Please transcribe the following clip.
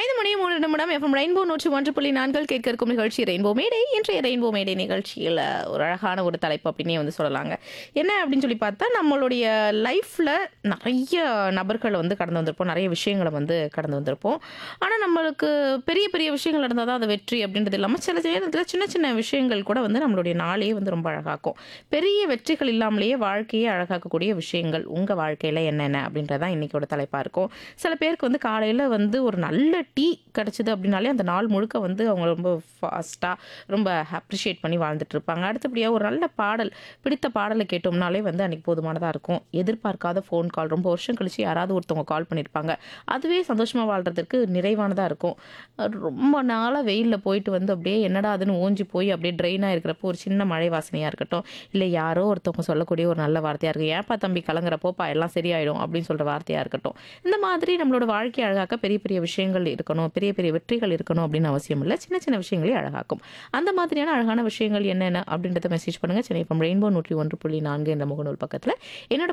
ஐந்து மணி மூணு நிமிடம் எஃப்எம் ரெயின்போ நூற்றி ஒன்று புள்ளி நான்கள் கேட்க இருக்கும் நிகழ்ச்சி ரெயின்போ மேடை இன்றைய ரெயின்போ மேடை நிகழ்ச்சியில் ஒரு அழகான ஒரு தலைப்பு அப்படின்னே வந்து சொல்லலாங்க என்ன அப்படின்னு சொல்லி பார்த்தா நம்மளுடைய லைஃப்பில் நிறைய நபர்களை வந்து கடந்து வந்திருப்போம் நிறைய விஷயங்களை வந்து கடந்து வந்திருப்போம் ஆனால் நம்மளுக்கு பெரிய பெரிய விஷயங்கள் நடந்தால் தான் அது வெற்றி அப்படின்றது இல்லாமல் சில நேரத்தில் சின்ன சின்ன விஷயங்கள் கூட வந்து நம்மளுடைய நாளையே வந்து ரொம்ப அழகாக்கும் பெரிய வெற்றிகள் இல்லாமலேயே வாழ்க்கையே அழகாக்கக்கூடிய விஷயங்கள் உங்கள் வாழ்க்கையில் என்னென்ன அப்படின்றதான் இன்றைக்கோட தலைப்பாக இருக்கும் சில பேருக்கு வந்து காலையில் வந்து ஒரு நல்ல டீ கிடச்சிது அப்படின்னாலே அந்த நாள் முழுக்க வந்து அவங்க ரொம்ப ஃபாஸ்ட்டாக ரொம்ப அப்ரிஷியேட் பண்ணி வாழ்ந்துட்டு இருப்பாங்க அடுத்தபடியாக ஒரு நல்ல பாடல் பிடித்த பாடலை கேட்டோம்னாலே வந்து அன்றைக்கி போதுமானதாக இருக்கும் எதிர்பார்க்காத ஃபோன் கால் ரொம்ப வருஷம் கழிச்சு யாராவது ஒருத்தவங்க கால் பண்ணியிருப்பாங்க அதுவே சந்தோஷமாக வாழ்கிறதுக்கு நிறைவானதாக இருக்கும் ரொம்ப நாளாக வெயிலில் போயிட்டு வந்து அப்படியே என்னடா அதுன்னு ஓஞ்சி போய் அப்படியே ட்ரெயினாக இருக்கிறப்போ ஒரு சின்ன மழை வாசனையாக இருக்கட்டும் இல்லை யாரோ ஒருத்தவங்க சொல்லக்கூடிய ஒரு நல்ல வார்த்தையாக இருக்கும் ஏன்ப்பா தம்பி கலங்குறப்போப்பா எல்லாம் சரியாயிடும் அப்படின்னு சொல்கிற வார்த்தையாக இருக்கட்டும் இந்த மாதிரி நம்மளோட வாழ்க்கை அழகாக்க பெரிய பெரிய விஷயங்கள் இருக்கணும் பெரிய பெரிய வெற்றிகள் இருக்கணும் அப்படின்னு அவசியம் இல்லை சின்ன சின்ன விஷயங்களே அழகாக்கும் அந்த மாதிரியான அழகான விஷயங்கள் என்னென்ன அப்படின்றத மெசேஜ் பண்ணுங்கள் சென்னை இப்போ ரெயின்போ நூற்றி ஒன்று புள்ளி நான்கு என்ற முகநூல் பக்கத்தில் என்னோட